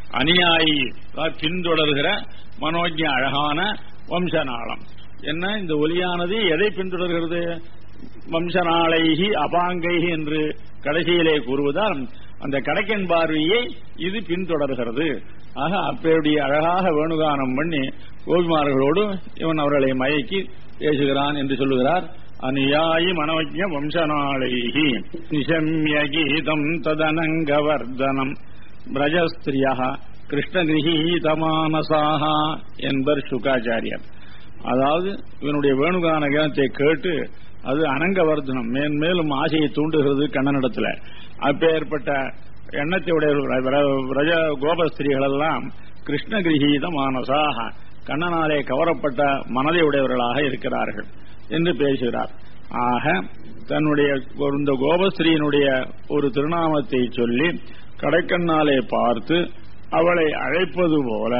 அநியாயி அதாவது பின்தொடர்கிற மனோஜ்ய அழகான வம்சநாளம் என்ன இந்த ஒலியானது எதை பின்தொடர்கிறது வம்சநாளைகி அபாங்கைகி என்று கடைசியிலே கூறுவதால் அந்த கடைக்கன் பார்வையை இது பின்தொடர்கிறது ஆக அப்பேருடைய அழகாக வேணுகானம் பண்ணி கோபிமார்களோடு இவன் அவர்களை மயக்கி பேசுகிறான் என்று சொல்லுகிறார் அநியாயி மனோஜ்ய வம்சநாளைகி நிசம்ய கீதம் ததனங்கவர்தனம் பிரஜஸ்திரியா கிருஷ்ணகிரகீதமானசாக என்பர் சுகாச்சாரியர் அதாவது இவனுடைய வேணுகான கீதத்தை கேட்டு அது அனங்கவர்தனம் மேன்மேலும் ஆசையை தூண்டுகிறது கண்ணனிடத்துல அப்பேற்பட்ட எண்ணத்தை உடைய ரஜ கோபஸ்திரிகள் எல்லாம் கிருஷ்ணகிரகீத மானசாக கண்ணனாலே கவரப்பட்ட மனதை உடையவர்களாக இருக்கிறார்கள் என்று பேசுகிறார் ஆக தன்னுடைய இந்த கோபஸ்திரியினுடைய ஒரு திருநாமத்தை சொல்லி கடைக்கண்ணாலே பார்த்து அவளை அழைப்பது போல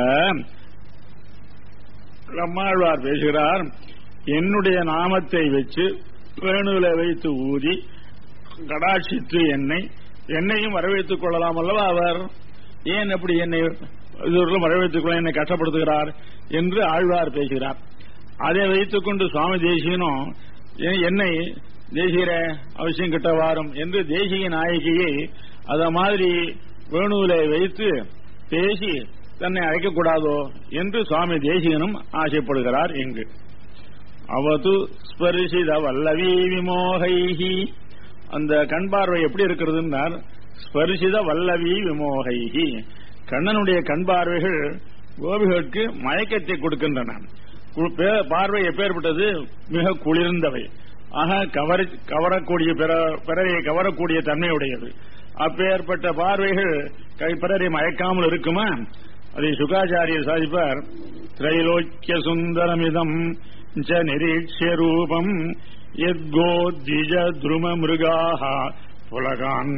நம்மாழ்வார் பேசுகிறார் என்னுடைய நாமத்தை வச்சு வேணுவில வைத்து ஊதி கடாட்சித்து என்னை என்னையும் வரவேற்றுக் கொள்ளலாம் அல்லவா அவர் ஏன் அப்படி என்னை இதுவரையிலும் வரவேற்றுக் கொள்ள என்னை கஷ்டப்படுத்துகிறார் என்று ஆழ்வார் பேசுகிறார் அதை வைத்துக் கொண்டு சுவாமி தேசியனும் என்னை தேசியர அவசியம் கிட்ட வாரும் என்று தேசிய நாயகியை அத மாதிரி வேணுவில வைத்து பேசி தன்னை அழைக்கக்கூடாதோ என்று சுவாமி தேசிகனும் ஆசைப்படுகிறார் இங்கு அவது ஸ்பரிசித வல்லவி விமோகைஹி அந்த கண் பார்வை எப்படி இருக்கிறதுன்னார் ஸ்பரிசித வல்லவி விமோகைஹி கண்ணனுடைய கண் பார்வைகள் கோபிகளுக்கு மயக்கத்தை கொடுக்கின்றன பார்வை எப்பேற்பட்டது மிக குளிர்ந்தவை ஆக கவர கவரக்கூடிய பிறரை கவரக்கூடிய தன்மையுடையது அப்பேற்பட்ட பார்வைகள் பிறரை மயக்காமல் இருக்குமா அதை சுகாச்சாரியர் சாதிப்பார் திரைலோக்கிய சுந்தரமிதம் ச நிரீட்சிய ரூபம் எத்கோத்விஜ துரும மிருகாக புலகான்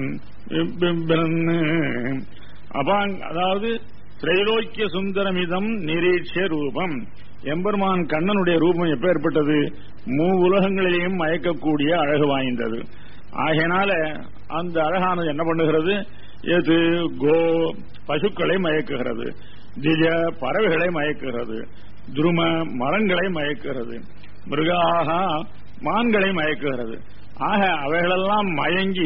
அபாங் அதாவது திரைலோக்கிய சுந்தரமிதம் நிரீட்சிய ரூபம் எம்பெருமான் கண்ணனுடைய ரூபம் எப்பேற்பட்டது மூ உலகங்களிலேயும் மயக்கக்கூடிய அழகு வாய்ந்தது ஆகையினால அந்த அழகானது என்ன பண்ணுகிறது எது கோ பசுக்களை மயக்குகிறது திஜ பறவைகளை மயக்குகிறது துரும மரங்களை மயக்குகிறது மிருகாக மான்களை மயக்குகிறது ஆக அவைகளெல்லாம் மயங்கி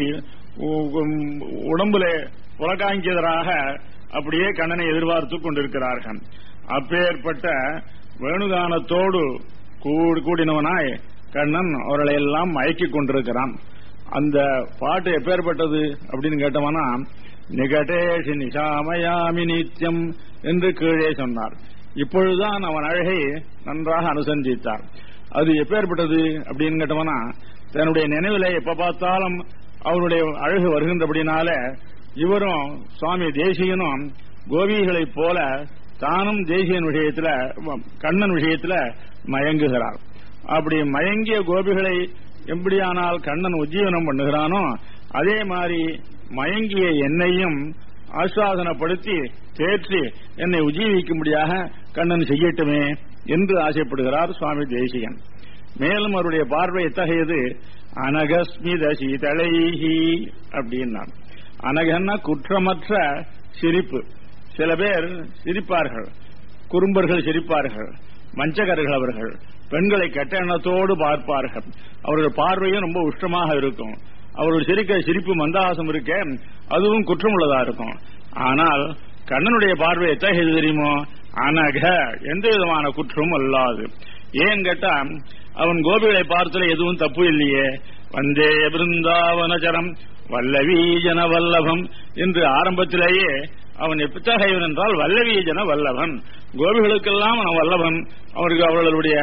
உடம்புல புலகாங்கியதராக அப்படியே கண்ணனை எதிர்பார்த்து கொண்டிருக்கிறார்கள் அப்பேற்பட்ட வேணுகானத்தோடு கூடினவனாய் கண்ணன் அவர்களை எல்லாம் மயக்கிக் கொண்டிருக்கிறான் அந்த பாட்டு எப்பேற்பட்டது அப்படின்னு கேட்டோம்னா நிகடேஷி நிஷாமயாமி நித்தியம் என்று கீழே சொன்னார் இப்பொழுதுதான் அவன் அழகை நன்றாக அனுசந்தித்தார் அது எப்பேற்பட்டது அப்படின்னு கேட்டோம்னா தன்னுடைய நினைவுல எப்ப பார்த்தாலும் அவருடைய அழகு வருகின்றபடினால இவரும் சுவாமி தேசியனும் கோபிகளைப் போல தானும் தேசியன் விஷயத்துல கண்ணன் விஷயத்துல மயங்குகிறார் அப்படி மயங்கிய கோபிகளை எப்படியானால் கண்ணன் உஜ்ஜீவனம் பண்ணுகிறானோ அதே மாதிரி மயங்கிய என்னையும் ஆஸ்வாதனப்படுத்தி தேற்றி என்னை உஜீவிக்கும்படியாக கண்ணன் செய்யட்டுமே என்று ஆசைப்படுகிறார் சுவாமி தேசிகன் மேலும் அவருடைய பார்வை எத்தகையது அனகஸ்மித சீதளைஹி அப்படின்னான் அனகன்னா குற்றமற்ற சிரிப்பு சில பேர் சிரிப்பார்கள் குறும்பர்கள் சிரிப்பார்கள் வஞ்சகர்கள் அவர்கள் பெண்களை கெட்ட எண்ணத்தோடு பார்ப்பார்கள் அவர்கள் பார்வையும் ரொம்ப உஷ்டமாக இருக்கும் அவர்கள் சிரிக்க சிரிப்பு மந்தகாசம் இருக்க அதுவும் குற்றமுள்ளதா இருக்கும் ஆனால் கண்ணனுடைய பார்வை எத்தகையது தெரியுமோ அனக எந்த விதமான குற்றமும் அல்லாது ஏன் கேட்டா அவன் கோபிகளை பார்த்தல எதுவும் தப்பு இல்லையே வந்தே பிருந்தாவனச்சரம் வல்லவீஜன வல்லபம் என்று ஆரம்பத்திலேயே அவன் எத்தகையவன் என்றால் வல்லவீஜன வல்லவன் கோபிகளுக்கெல்லாம் அவன் வல்லவன் அவருக்கு அவர்களுடைய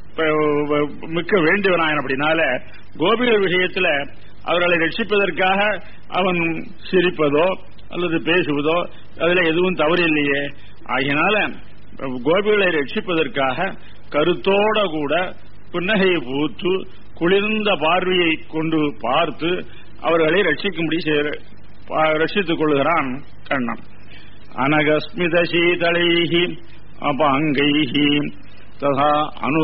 மிக்க வேண்டியவனாயன் அப்படின்னால கோபிகள் விஷயத்துல அவர்களை ரட்சிப்பதற்காக அவன் சிரிப்பதோ அல்லது பேசுவதோ அதுல எதுவும் தவறு இல்லையே ஆகினால கோபிகளை ரட்சிப்பதற்காக கருத்தோட கூட புன்னகையை பூத்து குளிர்ந்த பார்வையை கொண்டு பார்த்து அவர்களை ரட்சிக்கும்படி ரட்சித்துக் கொள்கிறான் கண்ணன் அனகஸ்மித சீதளைஹி அபாங்கைஹி ததா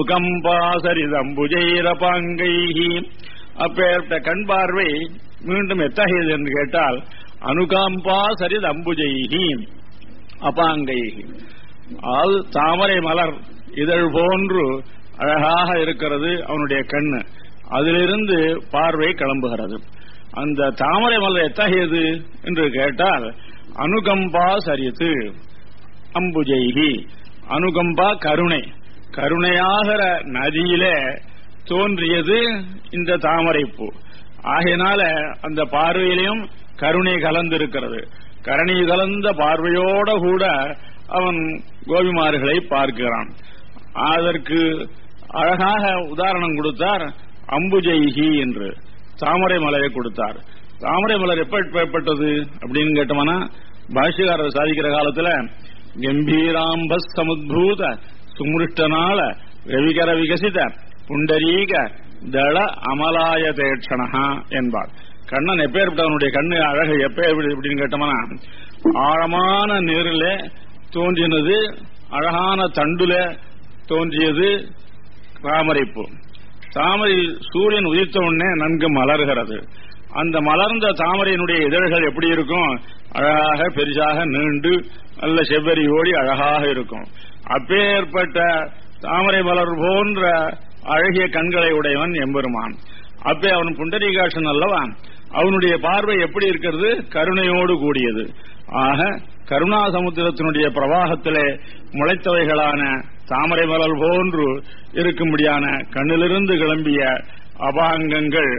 அனுகம்பாசரிதம்புஜைரபாங்கைஹி அப்பேற்பட்ட கண் பார்வை மீண்டும் எத்தகையது என்று கேட்டால் அனுகம்பா சரித் அம்புஜைஹி அபாங்கை அது தாமரை மலர் இதழ் போன்று அழகாக இருக்கிறது அவனுடைய கண்ணு அதிலிருந்து பார்வை கிளம்புகிறது அந்த தாமரை மலர் எத்தகையது என்று கேட்டால் அனுகம்பா சரித்து அம்புஜெய்கி அனுகம்பா கருணை கருணையாகிற நதியிலே தோன்றியது இந்த தாமரைப்பூ ஆகையினால அந்த பார்வையிலையும் கருணை கலந்திருக்கிறது கருணை கலந்த பார்வையோட கூட அவன் கோபிமார்களை பார்க்கிறான் அதற்கு அழகாக உதாரணம் கொடுத்தார் அம்புஜெய்கி என்று தாமரை மலரை கொடுத்தார் தாமரை மலர் எப்பேற்பட்டது அப்படின்னு கேட்டோம்னா பாஷ்யக்காரர் சாதிக்கிற காலத்துல கம்பீராம்ப சமுத்பூத சுமிருஷ்டனால ரவிகர விகசித புண்டரீக தள அமலாய தேட்சணா என்பார் கண்ணன் எப்பேற்பட்டவனுடைய கண்ணு அழகு எப்பேற்படு அப்படின்னு கேட்டோம்னா ஆழமான நீரில் தோன்றினது அழகான தண்டுல தோன்றியது தாமரைப்பூ தாமரை சூரியன் உதித்த உடனே நன்கு மலர்கிறது அந்த மலர்ந்த தாமரையினுடைய இதழ்கள் எப்படி இருக்கும் அழகாக பெரிசாக நீண்டு நல்ல செவ்வரி ஓடி அழகாக இருக்கும் அப்பேற்பட்ட தாமரை மலர் போன்ற அழகிய கண்களை உடையவன் எம்பெருமான் அப்பே அவன் புண்டரீகாசன் அல்லவா அவனுடைய பார்வை எப்படி இருக்கிறது கருணையோடு கூடியது ஆக கருணா சமுத்திரத்தினுடைய பிரவாகத்திலே முளைத்தவைகளான தாமரை மலர் போன்று இருக்கும்படியான கண்ணிலிருந்து கிளம்பிய அபாங்கங்கள்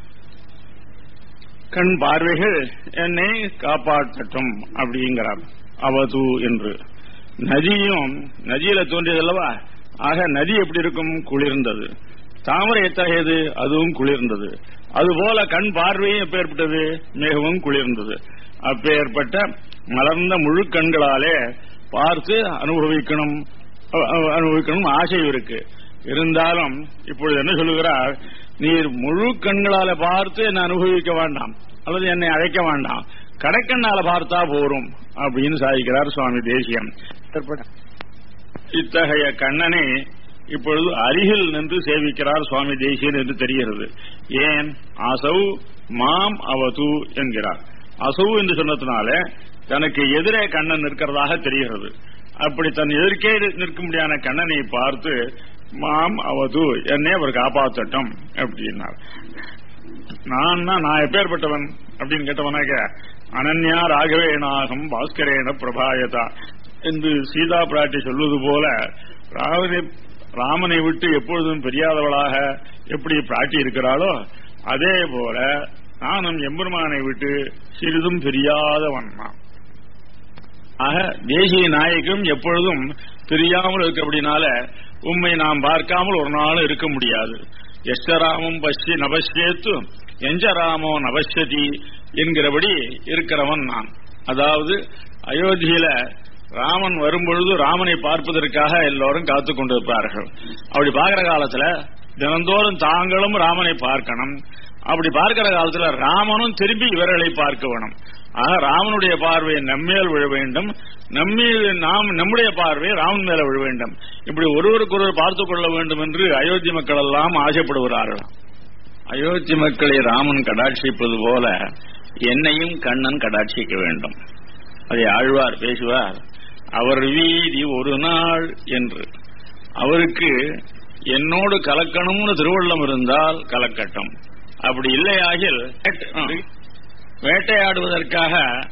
கண் பார்வைகள் என்னை காப்பாற்றட்டும் அப்படிங்கிறார் அவது என்று நதியும் நதியில தோன்றியதல்லவா ஆக நதி எப்படி இருக்கும் குளிர்ந்தது தாமரை எத்தகையது அதுவும் குளிர்ந்தது அதுபோல கண் பார்வையும் எப்பேற்பட்டது மிகவும் குளிர்ந்தது அப்பேற்பட்ட மலர்ந்த முழு கண்களாலே பார்த்து அனுபவிக்கணும் அனுபவிக்கணும் ஆசை இருக்கு இருந்தாலும் இப்பொழுது என்ன சொல்லுகிறார் நீர் முழு கண்களால பார்த்து என்னை அனுபவிக்க வேண்டாம் அல்லது என்னை அழைக்க வேண்டாம் கடைக்கண்ணால பார்த்தா போரும் அப்படின்னு சாதிக்கிறார் சுவாமி தேசியம் இத்தகைய கண்ணனை இப்பொழுது அருகில் நின்று சேவிக்கிறார் சுவாமி தேசியன் என்று தெரிகிறது ஏன் அசௌ மாம் அவது என்கிறார் அசௌ என்று சொன்னதுனால தனக்கு எதிரே கண்ணன் நிற்கிறதாக தெரிகிறது அப்படி தன் எதிர்க்கே நிற்கும்படியான கண்ணனை பார்த்து மாம் அவது என்னை அவர் காப்பாற்றட்டும் அப்படின்னார் நான் நான் எப்பேற்பட்டவன் அப்படின்னு கேட்டவனாக்க அனன்யா ராகவேனாகம் பாஸ்கரேன பிரபாயதா என்று சீதா பிராட்டி சொல்வது போல ராவனை ராமனை விட்டு எப்பொழுதும் பெரியாதவளாக எப்படி பிராட்டி இருக்கிறாளோ அதே போல நானும் எம்பெருமானை விட்டு சிறிதும் பெரியாதவன் நான் ஆக தேசிய நாயகம் எப்பொழுதும் தெரியாமல் இருக்கிறபடினால உண்மை நாம் பார்க்காமல் ஒரு நாள் இருக்க முடியாது எஸ்டராமம் பஷ்ய நபஷ்யேத்து எஞ்சராமோ நபஷ்யதி என்கிறபடி இருக்கிறவன் நான் அதாவது அயோத்தியில ராமன் வரும்பொழுது ராமனை பார்ப்பதற்காக எல்லோரும் காத்து கொண்டிருப்பார்கள் அப்படி பார்க்கிற காலத்துல தினந்தோறும் தாங்களும் ராமனை பார்க்கணும் அப்படி பார்க்கிற காலத்துல ராமனும் திரும்பி இவர்களை பார்க்க வேணும் ஆக ராமனுடைய பார்வை நம்மேல் விழ வேண்டும் நம்மீது நாம் நம்முடைய பார்வை ராமன் மேல விழ வேண்டும் இப்படி ஒருவருக்கொருவர் பார்த்துக் கொள்ள வேண்டும் என்று அயோத்தி மக்கள் எல்லாம் ஆசைப்படுகிறார்கள் அயோத்தி மக்களை ராமன் கடாட்சிப்பது போல என்னையும் கண்ணன் கடாட்சிக்க வேண்டும் அதை ஆழ்வார் பேசுவார் அவர் வீதி ஒரு நாள் என்று அவருக்கு என்னோடு கலக்கணும்னு திருவள்ளம் இருந்தால் கலக்கட்டும் அப்படி இல்லையாகில் வேட்டையாடுவதற்காக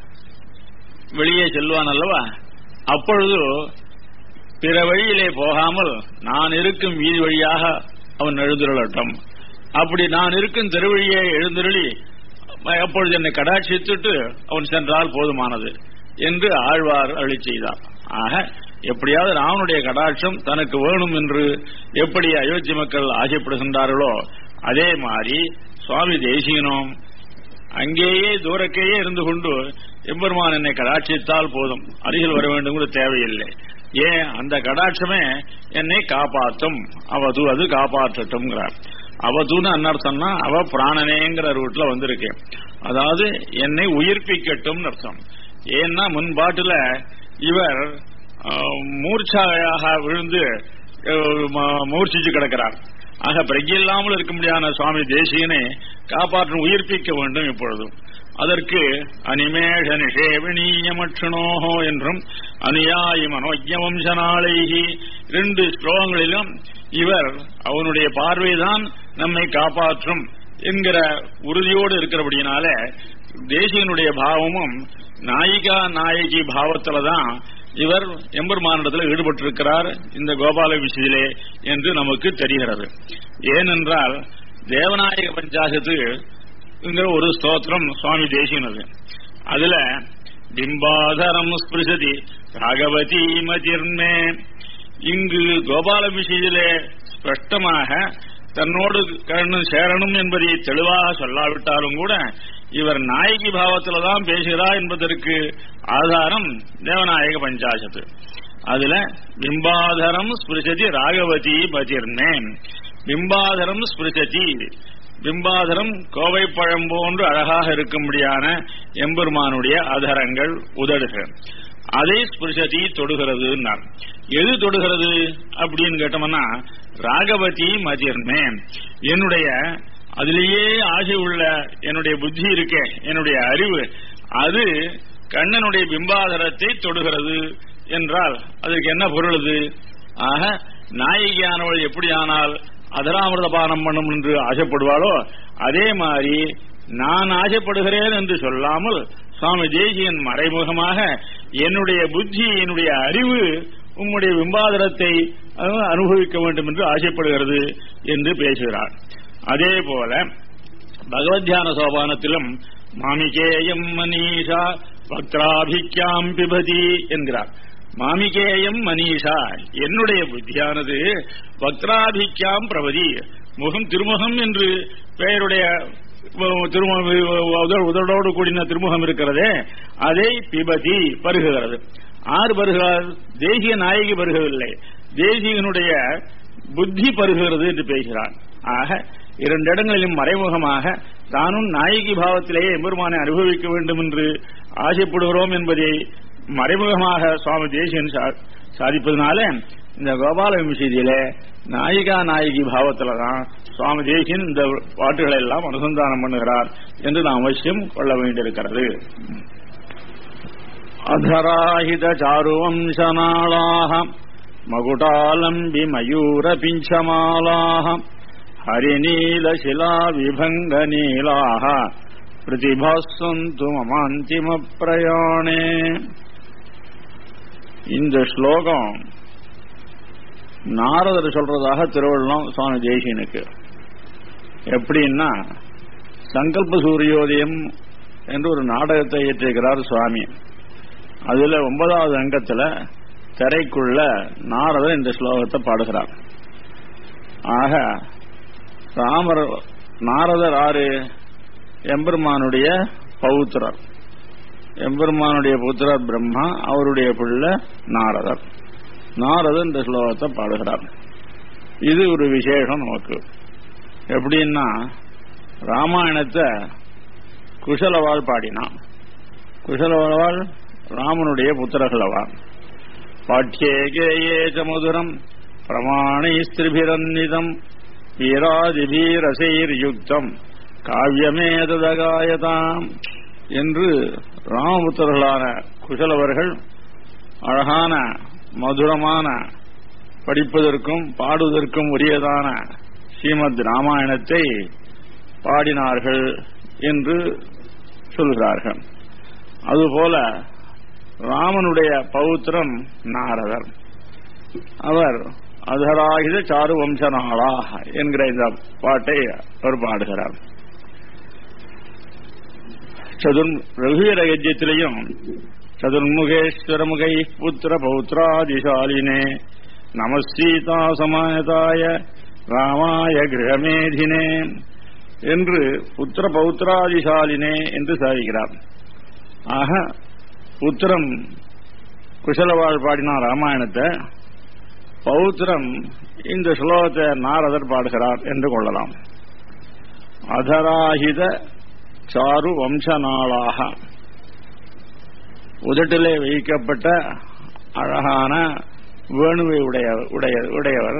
வெளியே செல்வான் அல்லவா அப்பொழுது பிற வழியிலே போகாமல் நான் இருக்கும் வீதி வழியாக அவன் எழுந்துருளட்டும் அப்படி நான் இருக்கும் தெருவழியே எழுந்துருளி அப்பொழுது என்னை கடாட்சித்துட்டு அவன் சென்றால் போதுமானது என்று ஆழ்வார் அழி செய்தார் ஆக எப்படியாவது ராவனுடைய கடாட்சம் தனக்கு வேணும் என்று எப்படி அயோத்தி மக்கள் ஆசைப்படுகின்றார்களோ அதே மாதிரி சுவாமி தேசிகனும் அங்கேயே தூரக்கேயே இருந்து கொண்டு எம்பெருமான் என்னை கடாட்சித்தால் போதும் அருகில் வர வேண்டும் கூட தேவையில்லை ஏன் அந்த கடாட்சமே என்னை காப்பாற்றும் அவது அது காப்பாற்றட்டும்ங்கிறார் அவதுன்னு அன்னர்த்தம்னா அவ பிராணனேங்கிற ரூட்ல வந்திருக்கு அதாவது என்னை உயிர்ப்பிக்கட்டும் அர்த்தம் ஏன்னா முன்பாட்டுல இவர் மூர்ச்சாயாக விழுந்து மூர்ச்சிச்சு கிடக்கிறார் ஆக பிரஜில்லாமல் இருக்க முடியாத சுவாமி தேசியனை காப்பாற்றும் உயிர்ப்பிக்க வேண்டும் இப்பொழுதும் அதற்கு அனிமேஷ நிஷேவினீயமட்சுணோஹோ என்றும் அனுயாயி மனோஜ்ய வம்சநாளைகி இரண்டு ஸ்லோகங்களிலும் இவர் அவனுடைய பார்வைதான் நம்மை காப்பாற்றும் என்கிற உறுதியோடு இருக்கிறபடினால தேசியனுடைய பாவமும் நாயிகா நாயகி பாவத்துல தான் இவர் எம்பெருமானிடத்தில் ஈடுபட்டிருக்கிறார் இந்த கோபால விஷயிலே என்று நமக்கு தெரிகிறது ஏனென்றால் தேவநாயக பஞ்சாசத்து ஒரு ஸ்தோத்திரம் சுவாமி தேசியனது அதுல பிம்பாதரம் ஸ்பிருசதி ராகவதி மதிர்மே இங்கு கோபால விஷயிலே ஸ்பஷ்டமாக தன்னோடு கண்ணு சேரணும் என்பதை தெளிவாக சொல்லாவிட்டாலும் கூட இவர் நாயகி பாவத்துல தான் பேசுகிறார் என்பதற்கு ஆதாரம் தேவநாயக பஞ்சாசத்து அதுல பிம்பாதரம் ஸ்பிருசதி ராகவதி பதிர்னே பிம்பாதரம் ஸ்பிருசதி பிம்பாதரம் கோவை பழம் போன்று அழகாக இருக்கும்படியான எம்பெருமானுடைய அதரங்கள் உதடுகள் அதை ஸ்பிருசதி தொடுகிறது எது தொடுகிறது அப்படின்னு கேட்டோம்னா ராகவதி மதிர்மே என்னுடைய அதிலேயே ஆசை உள்ள என்னுடைய புத்தி இருக்கே என்னுடைய அறிவு அது கண்ணனுடைய பிம்பாதரத்தை தொடுகிறது என்றால் அதற்கு என்ன பொருள் அது ஆக நாயகியானவள் எப்படி ஆனால் அதராமிரத பானம் பண்ணும் என்று ஆசைப்படுவாளோ அதே மாதிரி நான் ஆசைப்படுகிறேன் என்று சொல்லாமல் சுவாமி தேசியன் மறைமுகமாக என்னுடைய புத்தி என்னுடைய அறிவு உம்முடைய பிம்பாதரத்தை அனுபவிக்க வேண்டும் என்று ஆசைப்படுகிறது என்று பேசுகிறார் அதே போல பகவத்யான சோபானத்திலும் மாமிகேயம் மனிஷா பக்திராபிக்காம் பிபதி என்கிறார் மாமிகேயம் மனிஷா என்னுடைய புத்தியானது பக்திராபிக்காம் பிரபதி முகம் திருமுகம் என்று பெயருடைய உதடோடு கூடின திருமுகம் இருக்கிறதே அதை பிபதி பருகுகிறது ஆறு பருகிறார் தேசிய நாயகி பருகவில்லை தேசியனுடைய புத்தி பருகிறது என்று பேசுகிறார் ஆக இரண்டு இடங்களிலும் மறைமுகமாக தானும் நாயகி பாவத்திலேயே எம்பெருமானை அனுபவிக்க வேண்டும் என்று ஆசைப்படுகிறோம் என்பதை மறைமுகமாக சுவாமி தேசியன் சாதிப்பதனால இந்த கோபால விம்சதியில நாயிகா நாயகி பாவத்துல தான் சுவாமி தேசியன் இந்த பாட்டுகளை எல்லாம் அனுசந்தானம் பண்ணுகிறார் என்று நாம் அவசியம் கொள்ள வேண்டியிருக்கிறது அधराहित चारुवंशनालाः मकुटालम्बि मयूरपिञ्छमालाः हरिनीलशिलाविभङ्गनीलाः प्रतिभासन्तु ममान्तिमप्रयाणे இந்த ஸ்லோகம் நாரதர் சொல்றதாக திருவள்ளம் சுவாமி தேசியனுக்கு எப்படின்னா சங்கல்ப சூரியோதயம் என்று ஒரு நாடகத்தை இயற்றிருக்கிறார் சுவாமி அதுல ஒன்பதாவது அங்கத்துல திரைக்குள்ள நாரதர் இந்த ஸ்லோகத்தை பாடுகிறார் ஆக ராமர் நாரதர் ஆறு எம்பெருமானுடைய பௌத்திரர் எம்பெருமானுடைய புத்திரர் பிரம்மா அவருடைய பிள்ளை நாரதர் நாரதர் இந்த ஸ்லோகத்தை பாடுகிறார் இது ஒரு விசேஷம் நமக்கு எப்படின்னா ராமாயணத்தை குஷலவாள் பாடினான் குஷலவாள் ராமனுடைய புத்திரர்களவா பாட்டியே கேயே சமுதுரம் பிரமாணைஸ்திரிபிரன்னிதம் வீராதிபீரசைர்யுக்தம் காவியமேதகாயதாம் என்று ராமபுத்தர்களான குசலவர்கள் அழகான மதுரமான படிப்பதற்கும் பாடுவதற்கும் உரியதான ஸ்ரீமத் ராமாயணத்தை பாடினார்கள் என்று சொல்கிறார்கள் அதுபோல ராமனுடைய பௌத்திரம் நாரதர் அவர் அதராகித சாரு வம்சநாளா என்கிற இந்த பாட்டை அவர் பாடுகிறார் சதுர் ரகுவீர யஜ்யத்திலையும் சதுர்முகேஸ்வரமுகை புத்திர பௌத்ராதிசாலினே நமசீதா சமாயதாய ராமாய கிரகமேதினே என்று புத்திர பௌத்ராதிசாலினே என்று சாதிக்கிறார் ஆக புத்திரம் குசலவாள் பாடினா ராமாயணத்தை பௌத்திரம் இந்த ஸ்லோகத்தை நாரதர் பாடுகிறார் என்று கொள்ளலாம் அதராகித சாரு வம்சநாளாக உதட்டிலே வைக்கப்பட்ட அழகான வேணுவை உடைய உடைய உடையவர்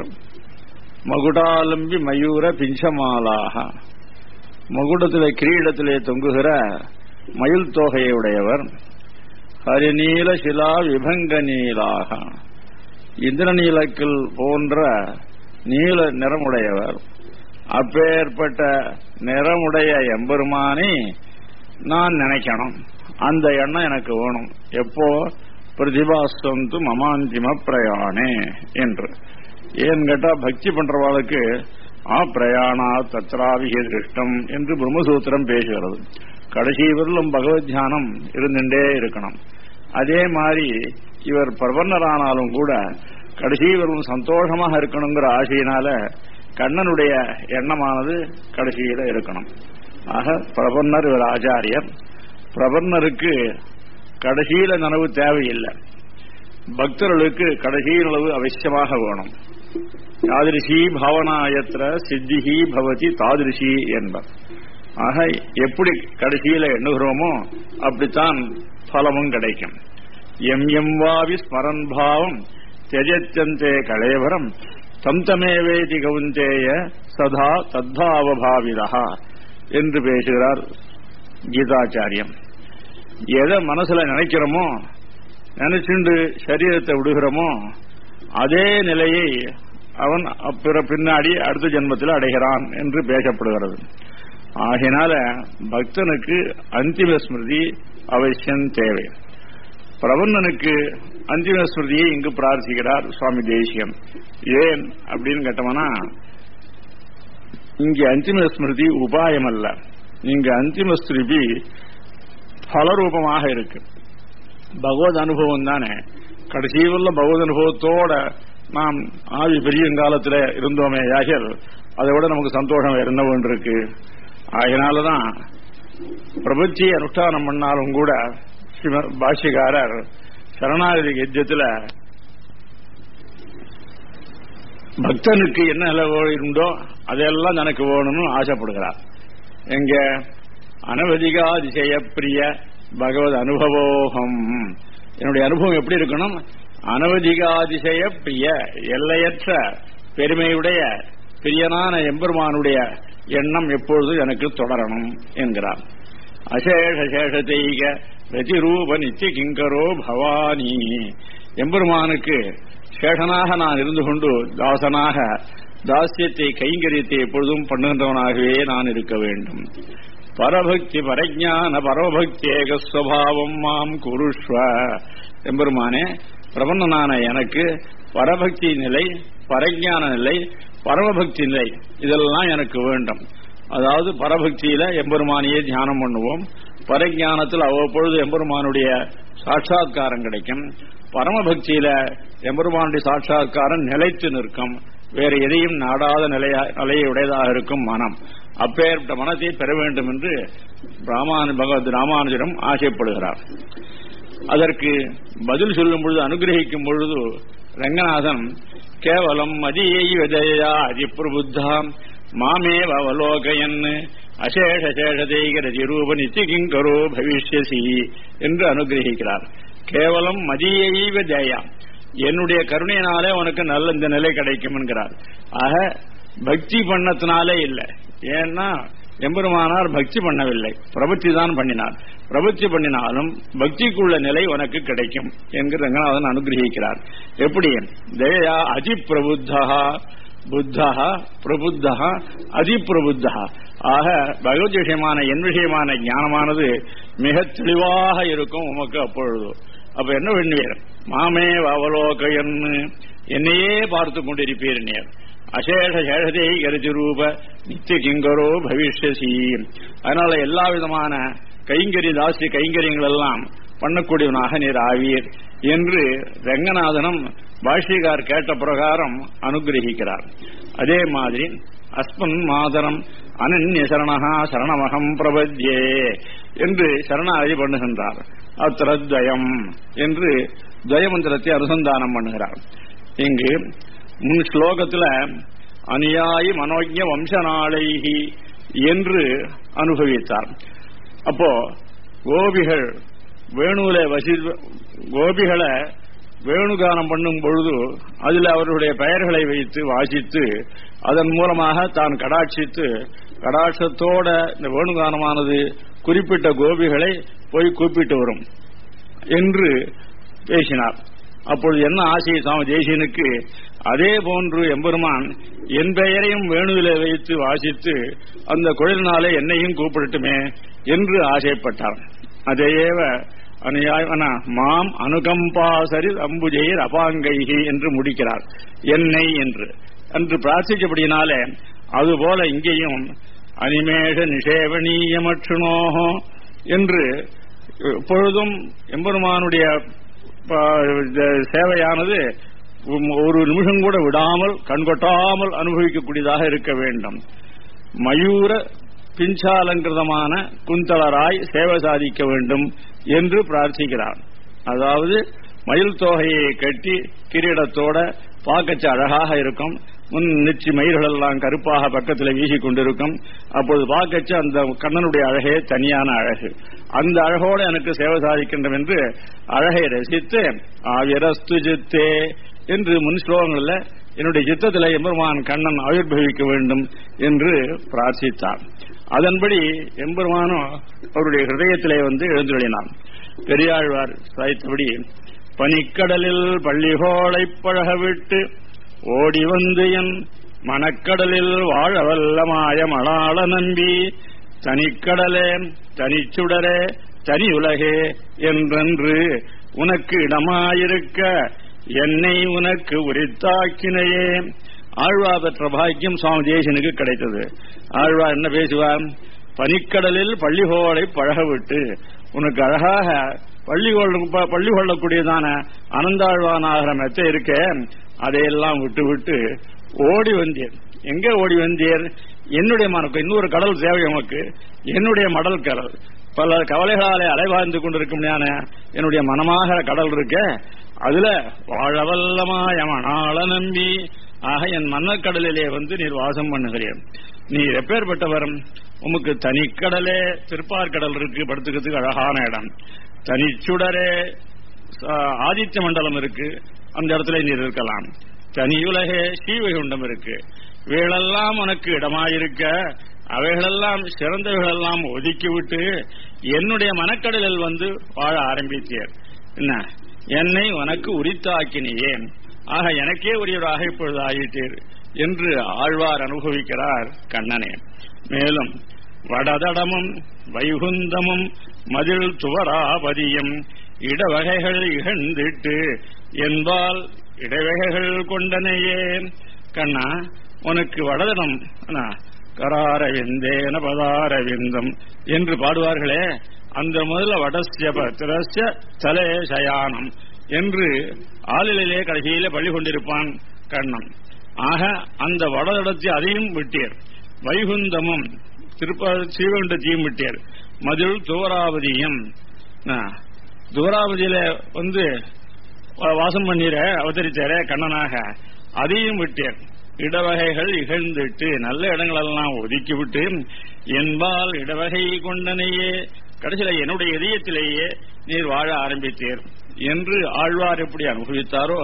மகுடாலம்பி மயூர பிஞ்சமாலாக மகுடத்திலே கிரீடத்திலே தொங்குகிற மயில் தொகையுடையவர் ஹரிநீல சிலா விபங்க நீலாக இந்திரநீலக்கில் போன்ற நீல நிறமுடையவர் அப்பேற்பட்ட நிறமுடைய எம்பெருமானை நான் நினைக்கணும் அந்த எண்ணம் எனக்கு வேணும் எப்போ பிரதிபாசந்து மமாந்திம பிரயாணே என்று ஏன்னு கேட்டா பக்தி பண்றவாளுக்கு ஆ பிரயாணா தத்ராவிகி திருஷ்டம் என்று பிரம்மசூத்திரம் பேசுகிறது கடைசி வரலும் பகவத் தியானம் இருந்துட்டே இருக்கணும் அதே மாதிரி இவர் பிரபன்னரானாலும் கூட கடைசி வரலும் சந்தோஷமாக இருக்கணுங்கிற ஆசையினால கண்ணனுடைய எண்ணமானது கடைசியில இருக்கணும் ஆக பிரபன்னர் இவர் ஆச்சாரியர் பிரபன்னருக்கு கடைசியில நனவு தேவையில்லை பக்தர்களுக்கு கடைசி நனவு அவசியமாக வேணும் தாதிருஷி பாவனாயத்திர சித்திஹி பவதி தாதிருஷி என்பர் ஆக எப்படி கடைசியில எண்ணுகிறோமோ அப்படித்தான் பலமும் கிடைக்கும் எம் எம் வாவி ஸ்மரன் பாவம் தியஜத்தந்தே களையவரம் தம் தமேவேதி கவுந்தேய சதா தத்தாவபாவிதா என்று பேசுகிறார் கீதாச்சாரியம் எதை மனசுல நினைக்கிறோமோ நினைச்சுண்டு சரீரத்தை விடுகிறோமோ அதே நிலையை அவன் பிற பின்னாடி அடுத்த ஜென்மத்தில் அடைகிறான் என்று பேசப்படுகிறது ஆகினால பக்தனுக்கு அந்திம ஸ்மிருதி அவசியம் தேவை பிரபந்தனுக்கு அந்திம ஸ்மிருதியை இங்கு பிரார்த்திக்கிறார் சுவாமி தேசியம் ஏன் அப்படின்னு கேட்டோம்னா இங்க அந்திம ஸ்மிருதி உபாயம் அல்ல இங்க அந்திம ஸ்மிருதி பலரூபமாக இருக்கு பகவத் அனுபவம் தானே கடைசியில் பகவத் அனுபவத்தோட நாம் ஆதி பெரிய காலத்தில் இருந்தோமே யாகர் அதை விட நமக்கு சந்தோஷம் வேற என்ன இருக்கு அதனாலதான் பிரபத்தி அனுஷ்டானம் பண்ணாலும் கூட பாஷ்யக்காரர் சரணாகதி கத்தியத்தில் பக்தனுக்கு என்ன நிலை உண்டோ அதெல்லாம் எனக்கு வேணும்னு ஆசைப்படுகிறார் எங்க அனவதிகாதிசய பிரிய பகவத் அனுபவோகம் என்னுடைய அனுபவம் எப்படி இருக்கணும் அனவதிகாதிசய பிரிய எல்லையற்ற பெருமையுடைய பிரியனான எம்பெருமானுடைய எண்ணம் எப்பொழுது எனக்கு தொடரணும் என்கிறார் அசேஷ சேஷத்தைக ரதிரூப நித்திய கிங்கரோ பவானி எம்பெருமானுக்கு சேஷனாக நான் இருந்து கொண்டு தாசனாக தாசியத்தை கைங்கரியத்தை எப்பொழுதும் பண்ணுகின்றவனாகவே நான் இருக்க வேண்டும் பரபக்தி பரஜான பரமபக்தி ஏகஸ்வபாவம் மாம் குருஷ்வ எம்பெருமானே பிரபன்னனான எனக்கு பரபக்தி நிலை பரஜான நிலை பரமபக்தி நிலை இதெல்லாம் எனக்கு வேண்டும் அதாவது பரபக்தியில எம்பெருமானியே தியானம் பண்ணுவோம் பரஜானத்தில் அவ்வப்பொழுது எம்பெருமானுடைய சாட்சா்காரம் கிடைக்கும் பரமபக்தியில எம்பெருமானுடைய சாட்சா்காரம் நிலைத்து நிற்கும் வேறு எதையும் நாடாத நிலையா நிலையுடையதாக இருக்கும் மனம் அப்பேற்பட்ட மனத்தை பெற வேண்டும் என்று ராமானு பகவத் ராமானுஜரம் ஆசைப்படுகிறார் அதற்கு பதில் சொல்லும் பொழுது அனுகிரகிக்கும் பொழுது ரங்கநாதன் கேவலம் மதியை விதயா அதிப்பிரபுத்தாம் மாமேவ அவலோகயன் அசேஷ சேஷதேகரதி ரூப நித்திகிங்கரோ பவிஷ்யசி என்று அனுகிரகிக்கிறார் கேவலம் மதியை தயா என்னுடைய கருணையினாலே உனக்கு நல்ல இந்த நிலை கிடைக்கும் என்கிறார் ஆக பக்தி பண்ணத்தினாலே இல்லை ஏன்னா எம்பெருமானார் பக்தி பண்ணவில்லை பிரபத்தி தான் பண்ணினார் பிரபத்தி பண்ணினாலும் பக்திக்குள்ள நிலை உனக்கு கிடைக்கும் என்கிற ரங்கநாதன் அனுகிரகிக்கிறார் எப்படி தயா அதிப்பிரபுத்தா புத்தா பிரபுத்தா அதிப்பிரபுத்தா ஆக பகவத் விஷயமான என் விஷயமான ஞானமானது மிக தெளிவாக இருக்கும் உமக்கு அப்பொழுது அப்ப என்ன பண்ணுவீர் மாமே அவலோகையன் என்னையே பார்த்து கொண்டிருப்பீர் நேர் அசேஷ சேஷதே கருதி ரூப நித்திய கிங்கரோ பவிஷ்யசி அதனால எல்லா விதமான கைங்கரி தாசி கைங்கரியங்கள் எல்லாம் பண்ணக்கூடியவனாக நீர் ஆவீர் என்று ரங்கநாதனம் பாஷ்யகார் கேட்ட பிரகாரம் அனுகிரகிக்கிறார் அதே மாதிரி அஸ்மன் மாதரம் அனன்ய சரணகா சரணமகம் பிரபத்யே என்று சரணாகதி பண்ணுகின்றார் அத்திரத்வயம் என்று துவயமந்திரத்தை அனுசந்தானம் பண்ணுகிறார் இங்கு முன் ஸ்லோகத்தில் அநியாயி மனோஜ வம்சநாளைகி என்று அனுபவித்தார் அப்போ கோபிகள் வேணுல வசி கோபிகளை வேணுகானம் பண்ணும் பொழுது அதில் அவர்களுடைய பெயர்களை வைத்து வாசித்து அதன் மூலமாக தான் கடாட்சித்து கடாட்சத்தோட இந்த வேணுகானமானது குறிப்பிட்ட கோபிகளை போய் கூப்பிட்டு வரும் என்று பேசினார் அப்பொழுது என்ன ஆசை சுவாமி தேசியனுக்கு அதே போன்று எம்பெருமான் என் பெயரையும் வேணுவில வைத்து வாசித்து அந்த குழலினாலே என்னையும் கூப்பிடட்டுமே என்று ஆசைப்பட்டார் அதையேவ அனுயாயவன மாம் அனுகம்பாசரி அம்புஜெயர் அபாங்கைகி என்று முடிக்கிறார் என்னை என்று என்று பிரார்த்திச்சபடியினாலே அதுபோல இங்கேயும் அனிமேஷ நிஷேவனீயமற்றுனோகோ என்று எப்பொழுதும் எம்பெருமானுடைய சேவையானது ஒரு நிமிஷம் கூட விடாமல் கண்கொட்டாமல் அனுபவிக்கக்கூடியதாக இருக்க வேண்டும் மயூர பிஞ்சாலங்கிருதமான குந்தளராய் சேவை சாதிக்க வேண்டும் என்று பிரார்த்திக்கிறார் அதாவது மயில் தொகையை கட்டி கிரீடத்தோட பார்க்கச்சு அழகாக இருக்கும் முன் நிச்சி மயிர்கள் எல்லாம் கருப்பாக பக்கத்தில் வீசி கொண்டிருக்கும் அப்போது பார்க்கச்சு அந்த கண்ணனுடைய அழகே தனியான அழகு அந்த அழகோடு எனக்கு சேவை சாதிக்கின்றோம் என்று அழகை ரசித்து ஆவிரஸ்து சித்தே என்று முன் ஸ்லோகங்களில் என்னுடைய சித்தத்தில் எம்பெருமான் கண்ணன் ஆவிர்வவிக்க வேண்டும் என்று பிரார்த்தித்தார் அதன்படி எம்பெருமானும் அவருடைய ஹிருதயத்திலே வந்து எழுந்துள்ளினான் பெரியாழ்வார் சாய்த்தபடி பனிக்கடலில் பள்ளிகோளை பழக விட்டு ஓடி வந்து என் மணக்கடலில் வாழ வல்லமாய மளாள நம்பி தனிக்கடலே தனிச்சுடரே தனி உலகே என்றென்று உனக்கு இடமாயிருக்க என்னை உனக்கு உரித்தாக்கினையே ஆழ்வா பெற்ற பாக்கியம் சுவாமி தேசனுக்கு கிடைத்தது ஆழ்வா என்ன பேசுவார் பனிக்கடலில் பள்ளிகோளை பழக விட்டு உனக்கு அழகாக பள்ளி பள்ளி கொள்ளக்கூடியதான அனந்தாழ்வானாகிற மெத்த இருக்க அதையெல்லாம் விட்டு விட்டு ஓடி வந்தீர் எங்க ஓடி வந்தீர் என்னுடைய மனக்கு இன்னொரு கடல் தேவை உமக்கு என்னுடைய மடல் கடல் பல கவலைகளாலே அலைவாய்ந்து கொண்டிருக்கும் என்னுடைய மனமாகிற கடல் இருக்க அதுல வாழவல்லமாயமனால நம்பி ஆக என் மன்னக்கடலிலே வந்து நீர் வாசம் பண்ணுகிறேன் நீர் எப்பேற்பட்டவர் உமக்கு தனிக்கடலே திருப்பார்கடல் இருக்கு படுத்துக்கிறதுக்கு அழகான இடம் தனிச்சுடரே ஆதித்ய மண்டலம் இருக்கு அந்த இடத்துல நீர் இருக்கலாம் தனியுலகே ஸ்ரீவைகுண்டம் இருக்கு இவைகளெல்லாம் உனக்கு இடமாயிருக்க அவைகளெல்லாம் சிறந்தவைகளெல்லாம் ஒதுக்கிவிட்டு என்னுடைய மனக்கடலில் வந்து வாழ ஆரம்பித்தீர் என்ன என்னை உனக்கு உரித்தாக்கினியே ஆக எனக்கே உரியவராக இப்பொழுது ஆயிட்டீர் என்று ஆழ்வார் அனுபவிக்கிறார் கண்ணனே மேலும் வடதடமும் வைகுந்தமும் மதில் துவராபதியும் இடவகைகள் இகழ்ந்திட்டு என்பால் இடைவகைகள் கொண்டனையே கண்ணா உனக்கு வடதடம் கராரவிந்தேன பதாரவிந்தம் என்று பாடுவார்களே அந்த முதல்ல வடசிய பத்திரஸ்ய தலே சயானம் என்று ஆளிலே கடைசியிலே பள்ளி கொண்டிருப்பான் கண்ணன் ஆக அந்த வடதடத்தை அதையும் விட்டீர் வைகுந்தமும் திருப்ப ஸ்ரீவைகுண்டத்தையும் விட்டீர் மதில் துவராவதியும் துவராவதியில வந்து வாசம் பண்ணீர அவதரித்தார கண்ணனாக அதையும் விட்டீர் இடவகைகள் இகழ்ந்துட்டு நல்ல இடங்களெல்லாம் ஒதுக்கி விட்டு என்பால் இடவகை கொண்டனையே கடைசியில என்னுடைய இதயத்திலேயே நீர் வாழ ஆரம்பித்தீர் என்று ஆழ்வார் எப்படி அனுபவித்தாரோ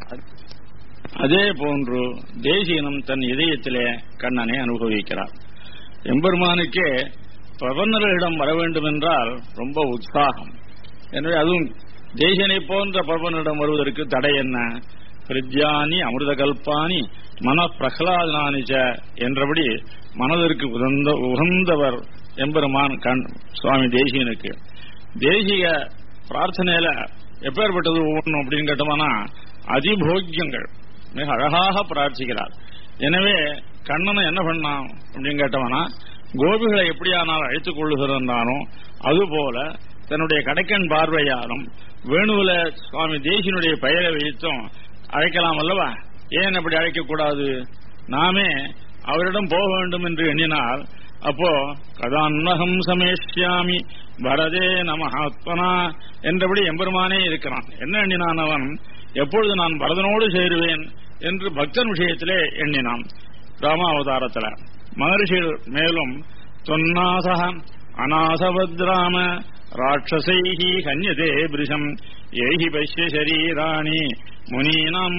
அதே போன்று தேசியனம் தன் இதயத்திலே கண்ணனை அனுபவிக்கிறார் எம்பெருமானுக்கே பிரபன்னர்களிடம் வர வேண்டும் என்றால் ரொம்ப உற்சாகம் எனவே அதுவும் தேசியனை போன்ற பிரபன்னரிடம் வருவதற்கு தடை என்ன ஹிருத்யானி அமிர்த கல்பானி மன பிரகலாதனானிச்ச என்றபடி மனதிற்கு உகந்த உகந்தவர் எம்பெருமான் கண் சுவாமி தேசியனுக்கு தேசிய பிரார்த்தனையில எப்பேற்பட்டது ஒவ்வொன்றும் அப்படின்னு கேட்டோம்னா அதிபோக்கியங்கள் மிக அழகாக பிரார்த்திக்கிறார் எனவே கண்ணனை என்ன பண்ணான் அப்படின்னு கேட்டவனா கோபிகளை எப்படியானால் அழைத்துக் கொள்ளுகிறானோ அதுபோல தன்னுடைய கடைக்கன் பார்வையாலும் வேணுவில சுவாமி தேசியனுடைய பெயரை வைத்தும் அழைக்கலாம் அல்லவா ஏன் அப்படி அழைக்கக்கூடாது நாமே அவரிடம் போக வேண்டும் என்று எண்ணினால் அப்போ கதான்மகம் சமேஷ்யாமி வரதே நமஹாத்மனா என்றபடி எம்பெருமானே இருக்கிறான் என்ன எண்ணினான் அவன் எப்பொழுது நான் பரதனோடு சேருவேன் என்று பக்தன் விஷயத்திலே எண்ணினான் ராமாவதாரத்துல மகர்ஷிகள் மேலும் தொன்னாசக அநாசபத்ராம ராட்சசைஹி கன்யதே பிரிஷம் ஏஹி பஷ்ய சரீராணி முனீனாம்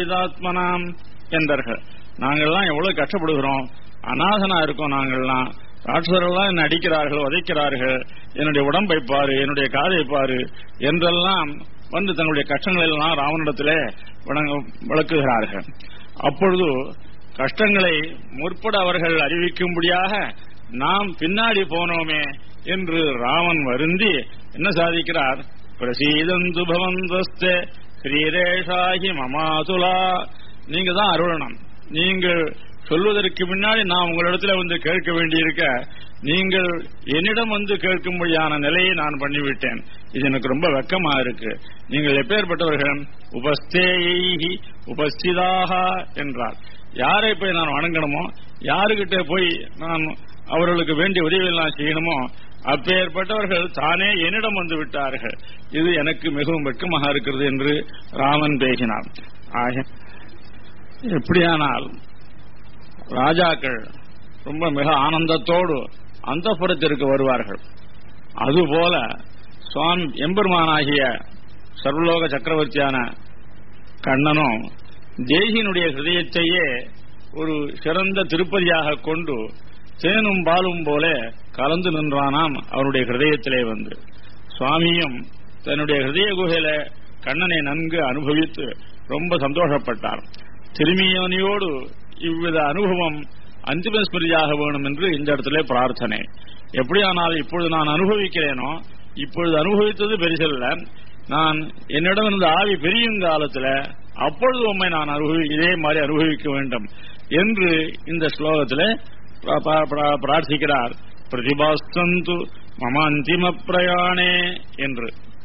பாவிதாத்மனாம் என்றார்கள் நாங்கள்லாம் எவ்வளவு கஷ்டப்படுகிறோம் அநாதனா இருக்கோம் நாங்கள்லாம் ராட்சசர்கள்லாம் என்ன அடிக்கிறார்கள் உதைக்கிறார்கள் என்னுடைய உடம்பை பாரு என்னுடைய காதை பாரு என்றெல்லாம் வந்து தன்னுடைய கஷ்டங்களை எல்லாம் ராவனிடத்திலே வணங்க- விளக்குகிறார்கள் அப்பொழுது கஷ்டங்களை முற்பட அவர்கள் அறிவிக்கும்படியாக நாம் பின்னாடி போனோமே என்று ராமன் வருந்தி என்ன சாதிக்கிறார் பிரசீதந்து பவந்தஸ்தே ஸ்ரீரேஷாகி மமாதுலா நீங்க தான் அருளணும் நீங்கள் சொல்வதற்கு முன்னாடி நான் உங்களிடத்துல வந்து கேட்க வேண்டியிருக்க நீங்கள் என்னிடம் வந்து கேட்கும்படியான நிலையை நான் பண்ணிவிட்டேன் இது எனக்கு ரொம்ப வெக்கமா இருக்கு நீங்கள் எப்பேற்பட்டவர்கள் உபஸ்தேயி உபஸ்திதாக என்றார் யாரை போய் நான் வணங்கணுமோ யாருகிட்ட போய் நான் அவர்களுக்கு வேண்டிய உதவியெல்லாம் செய்யணுமோ அப்பேற்பட்டவர்கள் தானே என்னிடம் வந்து விட்டார்கள் இது எனக்கு மிகவும் வெட்கமாக இருக்கிறது என்று ராமன் பேசினார் ஆக எப்படியானால் ராஜாக்கள் ரொம்ப மிக ஆனந்தத்தோடு அந்தப்புறத்திற்கு வருவார்கள் அதுபோல சுவாமி எம்பெருமானாகிய சர்வலோக சக்கரவர்த்தியான கண்ணனும் தேசியனுடைய ஹிருதயத்தையே ஒரு சிறந்த திருப்பதியாக கொண்டு தேனும் பாலும் போல கலந்து நின்றானாம் அவருடைய ஹிருதயத்திலே வந்து சுவாமியும் தன்னுடைய ஹிருதய குகையில கண்ணனை நன்கு அனுபவித்து ரொம்ப சந்தோஷப்பட்டார் திருமியவனியோடு இவ்வித அனுபவம் அந்திம ஸ்மிருதியாக வேணும் என்று இந்த இடத்துல பிரார்த்தனை எப்படியானால் இப்பொழுது நான் அனுபவிக்கிறேனோ இப்பொழுது அனுபவித்தது பெரிசல்ல நான் என்னிடம் இருந்த ஆவி பெரியும் காலத்துல அப்பொழுது உண்மை நான் அனுபவி இதே மாதிரி அனுபவிக்க வேண்டும் என்று இந்த ஸ்லோகத்தில் பிர- பிர- பிர- பிரார்த்திக்கிறார் பிரதிபாஸ்தந்து மம அந்திம பிரயாணே என்று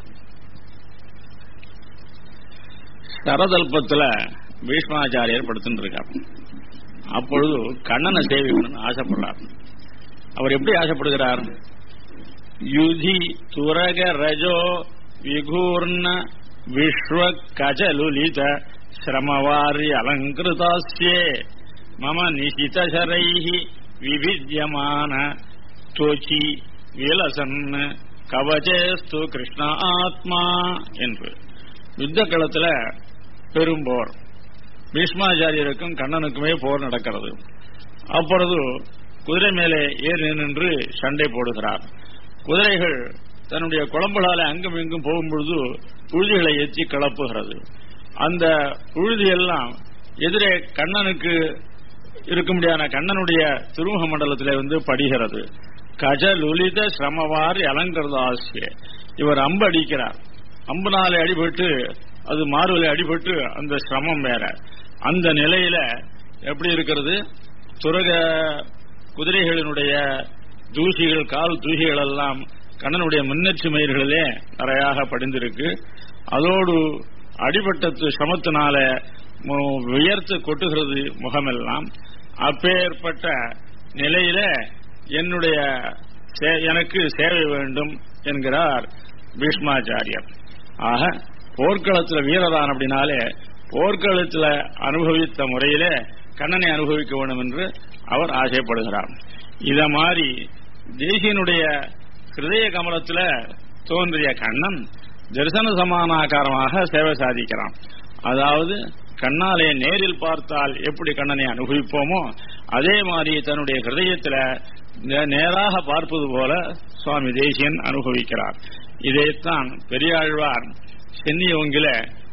சரதல்பத்துல பீஷ்மாச்சாரியர் படுத்துட்டு இருக்கார் அப்பொழுது கண்ணனை சேவிக்கணும்னு ஆசைப்படுறார் அவர் எப்படி ஆசைப்படுகிறார் யுதி துரக ரஜோ விகூர்ண விஸ்வ கஜலுலித சிரமவாரி அலங்கிருதாஸ்யே மம நிசிதசரைஹி விவித்யமான தோச்சி விலசன் கவச்சேஸ்து கிருஷ்ண ஆத்மா என்று யுத்த களத்துல பெரும்போர் பீஷ்மாச்சாரியருக்கும் கண்ணனுக்குமே போர் நடக்கிறது அப்பொழுது குதிரை மேலே ஏறி நின்று சண்டை போடுகிறார் குதிரைகள் தன்னுடைய குழம்புகளால அங்கும் இங்கும் போகும்பொழுது புழுதிகளை ஏற்றி கிளப்புகிறது அந்த புழுதி எல்லாம் எதிரே கண்ணனுக்கு இருக்கும்படியான கண்ணனுடைய திருமுக மண்டலத்திலே வந்து படுகிறது கஜலுலித சிரமவாரி அலங்கரதாசிய இவர் அம்பு அடிக்கிறார் அம்புனாலே அடிபட்டு அது மார்பிலே அடிபட்டு அந்த சிரமம் வேற அந்த நிலையில எப்படி இருக்கிறது துரக குதிரைகளினுடைய தூசிகள் கால் தூசிகள் எல்லாம் கண்ணனுடைய முன்னேற்று மயிர்களிலே நிறையாக படிந்திருக்கு அதோடு அடிபட்ட சிரமத்தினால மு- வியர்த்து கொட்டுகிறது முகமெல்லாம் அப்பேற்பட்ட நிலையில என்னுடைய சே- எனக்கு சேவை வேண்டும் என்கிறார் பீஷ்மாச்சாரியர் ஆக போர்க்களத்துல வீரதான் அப்படின்னாலே போர்க்களத்துல அனுபவித்த முறையிலே கண்ணனை அனுபவிக்க வேண்டும் என்று அவர் ஆசைப்படுகிறார் இத மாதிரி தேசியனுடைய ஹிருதய கமலத்துல தோன்றிய கண்ணன் தரிசன சமானாகாரமாக சேவை சாதிக்கிறான் அதாவது கண்ணாலே நேரில் பார்த்தால் எப்படி கண்ணனை அனுபவிப்போமோ அதே மாதிரி தன்னுடைய ஹிருதயத்துல நே- நேராக பார்ப்பது போல சுவாமி தேசியன் அனுபவிக்கிறார் இதைத்தான் பெரியாழ்வார் சென்னியவங்கில